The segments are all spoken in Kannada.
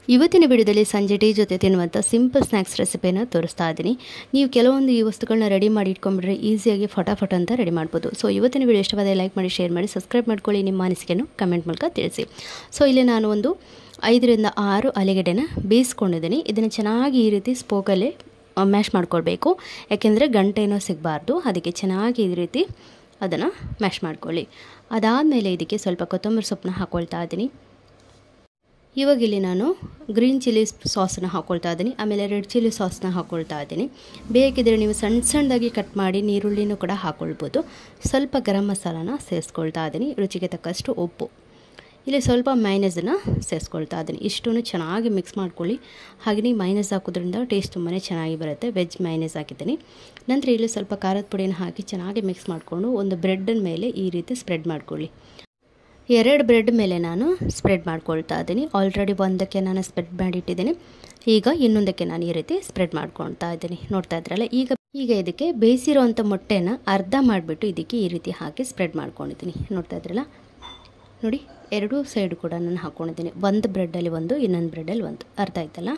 ಇವತ್ತಿನ ವಿಡಿಯೋದಲ್ಲಿ ಸಂಜೆ ಟೀ ಜೊತೆ ತಿನ್ನುವಂಥ ಸಿಂಪಲ್ ಸ್ನ್ಯಾಕ್ಸ್ ರೆಸಿಪಿಯನ್ನು ತೋರಿಸ್ತಾ ಇದ್ದೀನಿ ನೀವು ಕೆಲವೊಂದು ಈ ವಸ್ತುಗಳನ್ನ ರೆಡಿ ಮಾಡಿ ಇಟ್ಕೊಂಡ್ಬಿಟ್ರೆ ಈಸಿಯಾಗಿ ಫಟಾಫಟ್ ಅಂತ ರೆಡಿ ಮಾಡ್ಬೋದು ಸೊ ಇವತ್ತಿನ ವಿಡಿಯೋ ಇಷ್ಟವಾದ ಲೈಕ್ ಮಾಡಿ ಶೇರ್ ಮಾಡಿ ಸಬ್ಸ್ಕ್ರೈಬ್ ಮಾಡ್ಕೊಳ್ಳಿ ನಿಮ್ಮ ಅನಿಸಿಕೆಯನ್ನು ಕಮೆಂಟ್ ಮೂಲಕ ತಿಳಿಸಿ ಸೊ ಇಲ್ಲಿ ನಾನು ಒಂದು ಐದರಿಂದ ಆರು ಅಲೆಗಡ್ಡೆನ ಬೇಯಿಸ್ಕೊಂಡಿದ್ದೀನಿ ಇದನ್ನು ಚೆನ್ನಾಗಿ ಈ ರೀತಿ ಸ್ಪೋಕಲ್ಲೇ ಮ್ಯಾಶ್ ಮಾಡ್ಕೊಳ್ಬೇಕು ಯಾಕೆಂದರೆ ಗಂಟೆನೋ ಸಿಗಬಾರ್ದು ಅದಕ್ಕೆ ಚೆನ್ನಾಗಿ ಈ ರೀತಿ ಅದನ್ನು ಮ್ಯಾಶ್ ಮಾಡ್ಕೊಳ್ಳಿ ಅದಾದಮೇಲೆ ಇದಕ್ಕೆ ಸ್ವಲ್ಪ ಕೊತ್ತಂಬರಿ ಸೊಪ್ಪನ್ನ ಹಾಕ್ಕೊಳ್ತಾ ಇದ್ದೀನಿ ಇವಾಗ ಇಲ್ಲಿ ನಾನು ಗ್ರೀನ್ ಚಿಲ್ಲಿ ಸಾಸನ್ನ ಹಾಕ್ಕೊಳ್ತಾ ಇದ್ದೀನಿ ಆಮೇಲೆ ರೆಡ್ ಚಿಲ್ಲಿ ಸಾಸ್ನ ಹಾಕ್ಕೊಳ್ತಾ ಇದ್ದೀನಿ ಬೇಕಿದ್ರೆ ನೀವು ಸಣ್ಣ ಸಣ್ಣದಾಗಿ ಕಟ್ ಮಾಡಿ ನೀರುಳ್ಳಿನೂ ಕೂಡ ಹಾಕ್ಕೊಳ್ಬೋದು ಸ್ವಲ್ಪ ಗರಂ ಮಸಾಲಾನ ಸೇರಿಸ್ಕೊಳ್ತಾ ಇದ್ದೀನಿ ರುಚಿಗೆ ತಕ್ಕಷ್ಟು ಉಪ್ಪು ಇಲ್ಲಿ ಸ್ವಲ್ಪ ಮೈನಸನ್ನು ಸೇರಿಸ್ಕೊಳ್ತಾ ಇದ್ದೀನಿ ಇಷ್ಟೂ ಚೆನ್ನಾಗಿ ಮಿಕ್ಸ್ ಮಾಡ್ಕೊಳ್ಳಿ ಹಾಗೆಯೇ ಮೈನಸ್ ಹಾಕೋದ್ರಿಂದ ಟೇಸ್ಟ್ ತುಂಬಾ ಚೆನ್ನಾಗಿ ಬರುತ್ತೆ ವೆಜ್ ಮೈನಸ್ ಹಾಕಿದ್ದೀನಿ ನಂತರ ಇಲ್ಲಿ ಸ್ವಲ್ಪ ಖಾರದ ಪುಡಿಯನ್ನು ಹಾಕಿ ಚೆನ್ನಾಗಿ ಮಿಕ್ಸ್ ಮಾಡಿಕೊಂಡು ಒಂದು ಬ್ರೆಡ್ಡಿನ ಮೇಲೆ ಈ ರೀತಿ ಸ್ಪ್ರೆಡ್ ಮಾಡ್ಕೊಳ್ಳಿ ಎರಡು ಬ್ರೆಡ್ ಮೇಲೆ ನಾನು ಸ್ಪ್ರೆಡ್ ಮಾಡ್ಕೊಳ್ತಾ ಇದ್ದೀನಿ ಆಲ್ರೆಡಿ ಒಂದಕ್ಕೆ ನಾನು ಸ್ಪ್ರೆಡ್ ಮಾಡಿಟ್ಟಿದ್ದೀನಿ ಈಗ ಇನ್ನೊಂದಕ್ಕೆ ನಾನು ಈ ರೀತಿ ಸ್ಪ್ರೆಡ್ ಮಾಡ್ಕೊಳ್ತಾ ಇದ್ದೀನಿ ನೋಡ್ತಾ ಇದ್ರಲ್ಲ ಈಗ ಈಗ ಇದಕ್ಕೆ ಬೇಯಿಸಿರೋವಂಥ ಮೊಟ್ಟೆನ ಅರ್ಧ ಮಾಡಿಬಿಟ್ಟು ಇದಕ್ಕೆ ಈ ರೀತಿ ಹಾಕಿ ಸ್ಪ್ರೆಡ್ ಮಾಡ್ಕೊಂಡಿದ್ದೀನಿ ನೋಡ್ತಾ ಇದ್ರಲ್ಲ ನೋಡಿ ಎರಡೂ ಸೈಡ್ ಕೂಡ ನಾನು ಹಾಕ್ಕೊಂಡಿದ್ದೀನಿ ಒಂದು ಬ್ರೆಡ್ಡಲ್ಲಿ ಒಂದು ಇನ್ನೊಂದು ಬ್ರೆಡ್ಡಲ್ಲಿ ಒಂದು ಅರ್ಥ ಆಯ್ತಲ್ಲ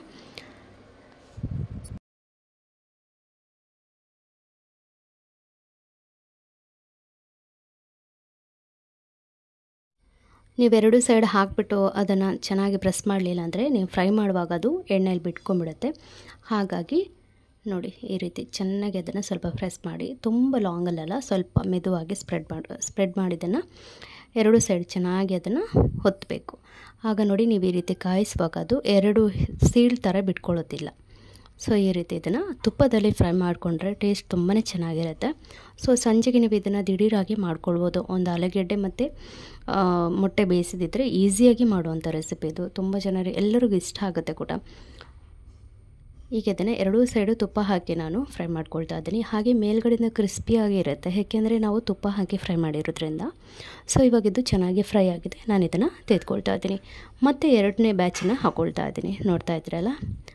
ನೀವೆರಡು ಸೈಡ್ ಹಾಕಿಬಿಟ್ಟು ಅದನ್ನು ಚೆನ್ನಾಗಿ ಪ್ರೆಸ್ ಮಾಡಲಿಲ್ಲ ಅಂದರೆ ನೀವು ಫ್ರೈ ಮಾಡುವಾಗ ಅದು ಎಣ್ಣೆಯಲ್ಲಿ ಬಿಟ್ಕೊಂಡ್ಬಿಡುತ್ತೆ ಹಾಗಾಗಿ ನೋಡಿ ಈ ರೀತಿ ಚೆನ್ನಾಗಿ ಅದನ್ನು ಸ್ವಲ್ಪ ಪ್ರೆಸ್ ಮಾಡಿ ತುಂಬ ಲಾಂಗಲ್ಲ ಸ್ವಲ್ಪ ಮೆದುವಾಗಿ ಸ್ಪ್ರೆಡ್ ಮಾಡಿ ಸ್ಪ್ರೆಡ್ ಮಾಡಿದ್ದನ್ನು ಎರಡು ಸೈಡ್ ಚೆನ್ನಾಗಿ ಅದನ್ನು ಹೊತ್ತಬೇಕು ಆಗ ನೋಡಿ ನೀವು ಈ ರೀತಿ ಕಾಯಿಸುವಾಗ ಅದು ಎರಡು ಸೀಳ್ ಥರ ಬಿಟ್ಕೊಳ್ಳೋದಿಲ್ಲ ಸೊ ಈ ರೀತಿ ಇದನ್ನು ತುಪ್ಪದಲ್ಲಿ ಫ್ರೈ ಮಾಡಿಕೊಂಡ್ರೆ ಟೇಸ್ಟ್ ತುಂಬಾ ಚೆನ್ನಾಗಿರುತ್ತೆ ಸೊ ಸಂಜೆಗೆ ನೀವು ಇದನ್ನು ದಿಢೀರಾಗಿ ಮಾಡ್ಕೊಳ್ಬೋದು ಒಂದು ಆಲೂಗೆಡ್ಡೆ ಮತ್ತು ಮೊಟ್ಟೆ ಬೇಯಿಸಿದಿದ್ರೆ ಈಸಿಯಾಗಿ ಮಾಡುವಂಥ ರೆಸಿಪಿ ಇದು ತುಂಬ ಜನರು ಎಲ್ಲರಿಗೂ ಇಷ್ಟ ಆಗುತ್ತೆ ಕೂಡ ಈಗ ಇದನ್ನು ಎರಡೂ ಸೈಡು ತುಪ್ಪ ಹಾಕಿ ನಾನು ಫ್ರೈ ಮಾಡ್ಕೊಳ್ತಾ ಇದ್ದೀನಿ ಹಾಗೆ ಮೇಲ್ಗಡೆಯಿಂದ ಕ್ರಿಸ್ಪಿಯಾಗಿ ಇರುತ್ತೆ ಏಕೆಂದರೆ ನಾವು ತುಪ್ಪ ಹಾಕಿ ಫ್ರೈ ಮಾಡಿರೋದ್ರಿಂದ ಸೊ ಇವಾಗ ಇದು ಚೆನ್ನಾಗಿ ಫ್ರೈ ಆಗಿದೆ ನಾನು ಇದನ್ನು ತೆಗೆದುಕೊಳ್ತಾ ಇದ್ದೀನಿ ಮತ್ತು ಎರಡನೇ ಬ್ಯಾಚನ್ನ ಹಾಕ್ಕೊಳ್ತಾ ಇದ್ದೀನಿ ನೋಡ್ತಾ ಇದ್ರಲ್ಲ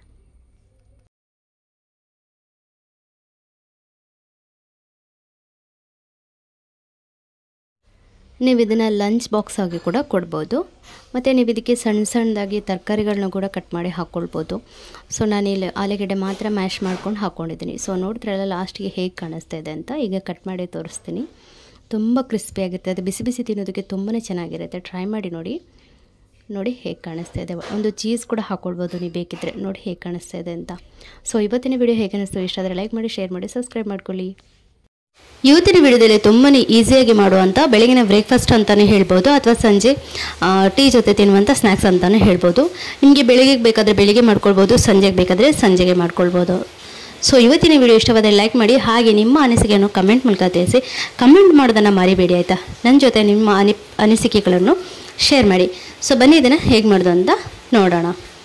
ನೀವು ಇದನ್ನು ಲಂಚ್ ಬಾಕ್ಸ್ ಆಗಿ ಕೂಡ ಕೊಡ್ಬೋದು ಮತ್ತು ನೀವು ಇದಕ್ಕೆ ಸಣ್ಣ ಸಣ್ಣದಾಗಿ ತರಕಾರಿಗಳನ್ನ ಕೂಡ ಕಟ್ ಮಾಡಿ ಹಾಕ್ಕೊಳ್ಬೋದು ಸೊ ನಾನು ಇಲ್ಲಿ ಆಲೂಗೆಡ್ಡೆ ಮಾತ್ರ ಮ್ಯಾಶ್ ಮಾಡ್ಕೊಂಡು ಹಾಕ್ಕೊಂಡಿದ್ದೀನಿ ಸೊ ನೋಡಿದ್ರಲ್ಲ ಲಾಸ್ಟಿಗೆ ಹೇಗೆ ಕಾಣಿಸ್ತಾ ಇದೆ ಅಂತ ಈಗ ಕಟ್ ಮಾಡಿ ತೋರಿಸ್ತೀನಿ ತುಂಬ ಕ್ರಿಸ್ಪಿಯಾಗಿರುತ್ತೆ ಅದು ಬಿಸಿ ಬಿಸಿ ತಿನ್ನೋದಕ್ಕೆ ತುಂಬಾ ಚೆನ್ನಾಗಿರುತ್ತೆ ಟ್ರೈ ಮಾಡಿ ನೋಡಿ ನೋಡಿ ಹೇಗೆ ಕಾಣಿಸ್ತಾ ಇದೆ ಒಂದು ಚೀಸ್ ಕೂಡ ಹಾಕ್ಕೊಳ್ಬೋದು ನೀವು ಬೇಕಿದ್ದರೆ ನೋಡಿ ಹೇಗೆ ಕಾಣಿಸ್ತಾ ಇದೆ ಅಂತ ಸೊ ಇವತ್ತಿನ ವಿಡಿಯೋ ಹೇಗೆ ಅನ್ನಿಸ್ತು ಇಷ್ಟ ಆದರೆ ಲೈಕ್ ಮಾಡಿ ಶೇರ್ ಮಾಡಿ ಸಬ್ಸ್ಕ್ರೈಬ್ ಮಾಡ್ಕೊಳ್ಳಿ ಇವತ್ತಿನ ವಿಡಿಯೋದಲ್ಲಿ ತುಂಬಾ ಈಸಿಯಾಗಿ ಮಾಡುವಂಥ ಬೆಳಗಿನ ಬ್ರೇಕ್ಫಾಸ್ಟ್ ಅಂತಲೇ ಹೇಳ್ಬೋದು ಅಥವಾ ಸಂಜೆ ಟೀ ಜೊತೆ ತಿನ್ನುವಂಥ ಸ್ನ್ಯಾಕ್ಸ್ ಅಂತಲೇ ಹೇಳ್ಬೋದು ನಿಮಗೆ ಬೆಳಿಗ್ಗೆ ಬೇಕಾದರೆ ಬೆಳಿಗ್ಗೆ ಮಾಡ್ಕೊಳ್ಬೋದು ಸಂಜೆಗೆ ಬೇಕಾದರೆ ಸಂಜೆಗೆ ಮಾಡ್ಕೊಳ್ಬೋದು ಸೊ ಇವತ್ತಿನ ವಿಡಿಯೋ ಇಷ್ಟವಾದರೆ ಲೈಕ್ ಮಾಡಿ ಹಾಗೆ ನಿಮ್ಮ ಅನಿಸಿಕೆಯನ್ನು ಕಮೆಂಟ್ ಮೂಲಕ ತಿಳಿಸಿ ಕಮೆಂಟ್ ಮಾಡೋದನ್ನು ಮರಿಬೇಡಿ ಆಯಿತಾ ನನ್ನ ಜೊತೆ ನಿಮ್ಮ ಅನಿ ಅನಿಸಿಕೆಗಳನ್ನು ಶೇರ್ ಮಾಡಿ ಸೊ ಬನ್ನಿ ಇದನ್ನು ಹೇಗೆ ಮಾಡೋದು ಅಂತ ನೋಡೋಣ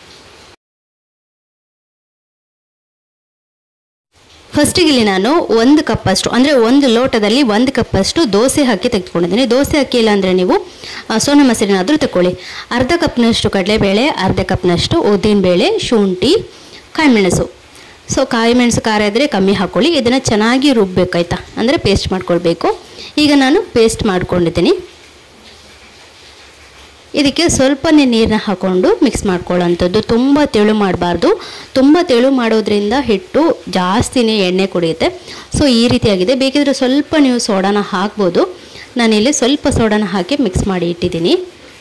ಫಸ್ಟಿಗೆ ಇಲ್ಲಿ ನಾನು ಒಂದು ಕಪ್ಪಷ್ಟು ಅಂದರೆ ಒಂದು ಲೋಟದಲ್ಲಿ ಒಂದು ಕಪ್ಪಷ್ಟು ದೋಸೆ ಅಕ್ಕಿ ತೆಗೆದುಕೊಂಡಿದ್ದೀನಿ ದೋಸೆ ಅಕ್ಕಿ ಇಲ್ಲ ಅಂದರೆ ನೀವು ಸೋನಾ ಮಸೂರಿನಾದರೂ ತಗೊಳ್ಳಿ ಅರ್ಧ ಕಪ್ನಷ್ಟು ಕಡಲೆಬೇಳೆ ಅರ್ಧ ಕಪ್ನಷ್ಟು ಉದ್ದಿನಬೇಳೆ ಶುಂಠಿ ಕಾಯಿಮೆಣಸು ಸೊ ಕಾಯಿಮೆಣಸು ಖಾರ ಇದ್ದರೆ ಕಮ್ಮಿ ಹಾಕ್ಕೊಳ್ಳಿ ಇದನ್ನು ಚೆನ್ನಾಗಿ ರುಬ್ಬಬೇಕಾಯ್ತಾ ಅಂದರೆ ಪೇಸ್ಟ್ ಮಾಡ್ಕೊಳ್ಬೇಕು ಈಗ ನಾನು ಪೇಸ್ಟ್ ಮಾಡ್ಕೊಂಡಿದ್ದೀನಿ ಇದಕ್ಕೆ ಸ್ವಲ್ಪನೇ ನೀರನ್ನ ಹಾಕ್ಕೊಂಡು ಮಿಕ್ಸ್ ಮಾಡ್ಕೊಳ್ಳೋಂಥದ್ದು ತುಂಬ ತೆಳು ಮಾಡಬಾರ್ದು ತುಂಬ ತೆಳು ಮಾಡೋದ್ರಿಂದ ಹಿಟ್ಟು ಜಾಸ್ತಿನೇ ಎಣ್ಣೆ ಕುಡಿಯುತ್ತೆ ಸೊ ಈ ರೀತಿಯಾಗಿದೆ ಬೇಕಿದ್ರೆ ಸ್ವಲ್ಪ ನೀವು ಸೋಡಾನ ಹಾಕ್ಬೋದು ನಾನಿಲ್ಲಿ ಸ್ವಲ್ಪ ಸೋಡಾನ ಹಾಕಿ ಮಿಕ್ಸ್ ಮಾಡಿ ಇಟ್ಟಿದ್ದೀನಿ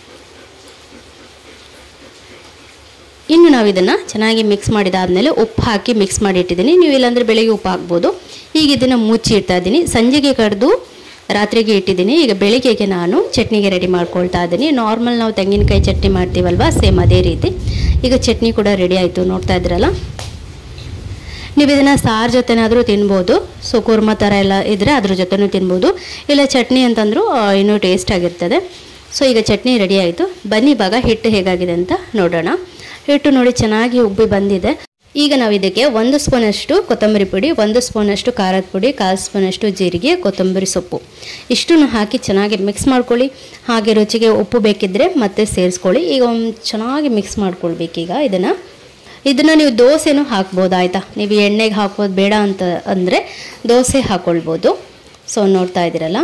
ಇನ್ನು ನಾವು ಇದನ್ನು ಚೆನ್ನಾಗಿ ಮಿಕ್ಸ್ ಮಾಡಿದಾದಮೇಲೆ ಉಪ್ಪು ಹಾಕಿ ಮಿಕ್ಸ್ ಮಾಡಿ ಇಟ್ಟಿದ್ದೀನಿ ನೀವು ಇಲ್ಲಾಂದರೆ ಬೆಳಗ್ಗೆ ಉಪ್ಪು ಹಾಕ್ಬೋದು ಈಗ ಇದನ್ನು ಮುಚ್ಚಿ ಇಡ್ತಾ ಇದ್ದೀನಿ ಸಂಜೆಗೆ ಕಡ್ದು ರಾತ್ರಿಗೆ ಇಟ್ಟಿದ್ದೀನಿ ಈಗ ಬೆಳಿಗ್ಗೆಗೆ ನಾನು ಚಟ್ನಿಗೆ ರೆಡಿ ಮಾಡ್ಕೊಳ್ತಾ ಇದ್ದೀನಿ ನಾರ್ಮಲ್ ನಾವು ತೆಂಗಿನಕಾಯಿ ಚಟ್ನಿ ಮಾಡ್ತೀವಲ್ವ ಸೇಮ್ ಅದೇ ರೀತಿ ಈಗ ಚಟ್ನಿ ಕೂಡ ರೆಡಿ ಆಯಿತು ನೋಡ್ತಾ ಇದ್ರಲ್ಲ ನೀವು ಇದನ್ನು ಸಾರು ಜೊತೆನಾದರೂ ತಿನ್ಬೋದು ಸೊ ಕುರ್ಮ ಥರ ಎಲ್ಲ ಇದ್ದರೆ ಅದ್ರ ಜೊತೆನೂ ತಿನ್ಬೋದು ಇಲ್ಲ ಚಟ್ನಿ ಅಂತಂದರೂ ಇನ್ನೂ ಟೇಸ್ಟ್ ಆಗಿರ್ತದೆ ಸೊ ಈಗ ಚಟ್ನಿ ರೆಡಿ ಆಯಿತು ಬನ್ನಿ ಇವಾಗ ಹಿಟ್ಟು ಹೇಗಾಗಿದೆ ಅಂತ ನೋಡೋಣ ಹಿಟ್ಟು ನೋಡಿ ಚೆನ್ನಾಗಿ ಉಬ್ಬಿ ಬಂದಿದೆ ಈಗ ನಾವು ಇದಕ್ಕೆ ಒಂದು ಸ್ಪೂನಷ್ಟು ಕೊತ್ತಂಬರಿ ಪುಡಿ ಒಂದು ಸ್ಪೂನಷ್ಟು ಖಾರದ ಪುಡಿ ಕಾಲು ಸ್ಪೂನಷ್ಟು ಜೀರಿಗೆ ಕೊತ್ತಂಬರಿ ಸೊಪ್ಪು ಇಷ್ಟನ್ನು ಹಾಕಿ ಚೆನ್ನಾಗಿ ಮಿಕ್ಸ್ ಮಾಡ್ಕೊಳ್ಳಿ ಹಾಗೆ ರುಚಿಗೆ ಉಪ್ಪು ಬೇಕಿದ್ದರೆ ಮತ್ತೆ ಸೇರಿಸ್ಕೊಳ್ಳಿ ಈಗ ಒಂದು ಚೆನ್ನಾಗಿ ಮಿಕ್ಸ್ ಮಾಡ್ಕೊಳ್ಬೇಕೀಗ ಇದನ್ನು ಇದನ್ನು ನೀವು ದೋಸೆನೂ ಹಾಕ್ಬೋದು ಆಯಿತಾ ನೀವು ಎಣ್ಣೆಗೆ ಹಾಕೋದು ಬೇಡ ಅಂತ ಅಂದರೆ ದೋಸೆ ಹಾಕ್ಕೊಳ್ಬೋದು ಸೊ ನೋಡ್ತಾ ಇದ್ದೀರಲ್ಲ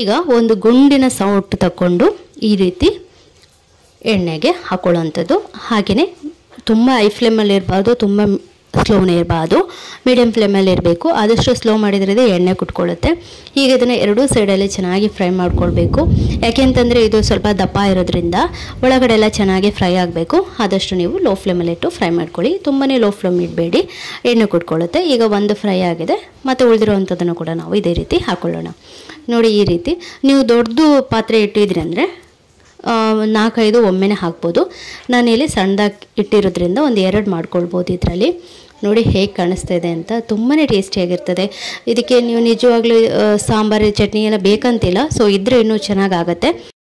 ಈಗ ಒಂದು ಗುಂಡಿನ ಸೌಟು ತಗೊಂಡು ಈ ರೀತಿ ಎಣ್ಣೆಗೆ ಹಾಕೊಳ್ಳೋವಂಥದ್ದು ಹಾಗೆಯೇ ತುಂಬ ಐ ಫ್ಲೇಮಲ್ಲಿ ಇರಬಾರ್ದು ತುಂಬ ಸ್ಲೋನೇ ಇರಬಾರ್ದು ಮೀಡಿಯಮ್ ಫ್ಲೇಮಲ್ಲಿ ಇರಬೇಕು ಆದಷ್ಟು ಸ್ಲೋ ಮಾಡಿದ್ರೇ ಎಣ್ಣೆ ಕುಟ್ಕೊಳ್ಳುತ್ತೆ ಈಗ ಇದನ್ನು ಎರಡೂ ಸೈಡಲ್ಲಿ ಚೆನ್ನಾಗಿ ಫ್ರೈ ಮಾಡ್ಕೊಳ್ಬೇಕು ಯಾಕೆಂತಂದರೆ ಇದು ಸ್ವಲ್ಪ ದಪ್ಪ ಇರೋದ್ರಿಂದ ಒಳಗಡೆ ಎಲ್ಲ ಚೆನ್ನಾಗಿ ಫ್ರೈ ಆಗಬೇಕು ಆದಷ್ಟು ನೀವು ಲೋ ಫ್ಲೇಮಲ್ಲಿಟ್ಟು ಫ್ರೈ ಮಾಡ್ಕೊಳ್ಳಿ ತುಂಬಾ ಲೋ ಫ್ಲೇಮ್ ಇಡಬೇಡಿ ಎಣ್ಣೆ ಕುಟ್ಕೊಳ್ಳುತ್ತೆ ಈಗ ಒಂದು ಫ್ರೈ ಆಗಿದೆ ಮತ್ತು ಉಳಿದಿರುವಂಥದ್ದನ್ನು ಕೂಡ ನಾವು ಇದೇ ರೀತಿ ಹಾಕ್ಕೊಳ್ಳೋಣ ನೋಡಿ ಈ ರೀತಿ ನೀವು ದೊಡ್ಡದು ಪಾತ್ರೆ ಇಟ್ಟಿದ್ರಿ ಅಂದರೆ ನಾಲ್ಕೈದು ಒಮ್ಮೆನೇ ಹಾಕ್ಬೋದು ನಾನಿಲ್ಲಿ ಸಣ್ಣದಾಗಿ ಇಟ್ಟಿರೋದ್ರಿಂದ ಒಂದು ಎರಡು ಮಾಡ್ಕೊಳ್ಬೋದು ಇದರಲ್ಲಿ ನೋಡಿ ಹೇಗೆ ಕಾಣಿಸ್ತಾ ಇದೆ ಅಂತ ತುಂಬಾ ಟೇಸ್ಟಿಯಾಗಿರ್ತದೆ ಇದಕ್ಕೆ ನೀವು ನಿಜವಾಗ್ಲೂ ಆ, ಸಾಂಬಾರು ಚಟ್ನಿ ಎಲ್ಲ ಬೇಕಂತಿಲ್ಲ ಸೊ ಇದ್ರೆ ಇನ್ನೂ ಚೆನ್ನಾಗಾಗತ್ತೆ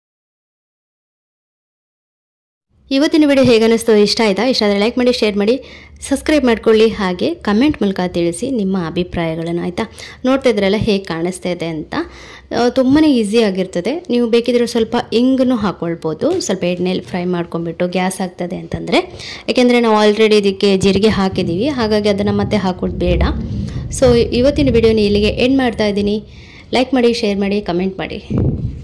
ಇವತ್ತಿನ ವಿಡಿಯೋ ಹೇಗೆ ಅನ್ನಿಸ್ತು ಇಷ್ಟ ಆಯಿತಾ ಇಷ್ಟ ಆದರೆ ಲೈಕ್ ಮಾಡಿ ಶೇರ್ ಮಾಡಿ ಸಬ್ಸ್ಕ್ರೈಬ್ ಮಾಡ್ಕೊಳ್ಳಿ ಹಾಗೆ ಕಮೆಂಟ್ ಮೂಲಕ ತಿಳಿಸಿ ನಿಮ್ಮ ಅಭಿಪ್ರಾಯಗಳನ್ನು ಆಯಿತಾ ನೋಡ್ತಾ ಇದ್ರಲ್ಲ ಹೇಗೆ ಕಾಣಿಸ್ತಾ ಇದೆ ಅಂತ ತುಂಬಾ ಈಸಿ ಆಗಿರ್ತದೆ ನೀವು ಬೇಕಿದ್ರೆ ಸ್ವಲ್ಪ ಇಂಗನ್ನು ಹಾಕ್ಕೊಳ್ಬೋದು ಸ್ವಲ್ಪ ಎಣ್ಣೆಲಿ ಫ್ರೈ ಮಾಡ್ಕೊಂಬಿಟ್ಟು ಗ್ಯಾಸ್ ಆಗ್ತದೆ ಅಂತಂದರೆ ಯಾಕೆಂದರೆ ನಾವು ಆಲ್ರೆಡಿ ಇದಕ್ಕೆ ಜೀರಿಗೆ ಹಾಕಿದ್ದೀವಿ ಹಾಗಾಗಿ ಅದನ್ನು ಮತ್ತೆ ಹಾಕೋದು ಬೇಡ ಸೊ ಇವತ್ತಿನ ವಿಡಿಯೋನ ಇಲ್ಲಿಗೆ ಎಂಡ್ ಮಾಡ್ತಾ ಇದ್ದೀನಿ ಲೈಕ್ ಮಾಡಿ ಶೇರ್ ಮಾಡಿ ಕಮೆಂಟ್ ಮಾಡಿ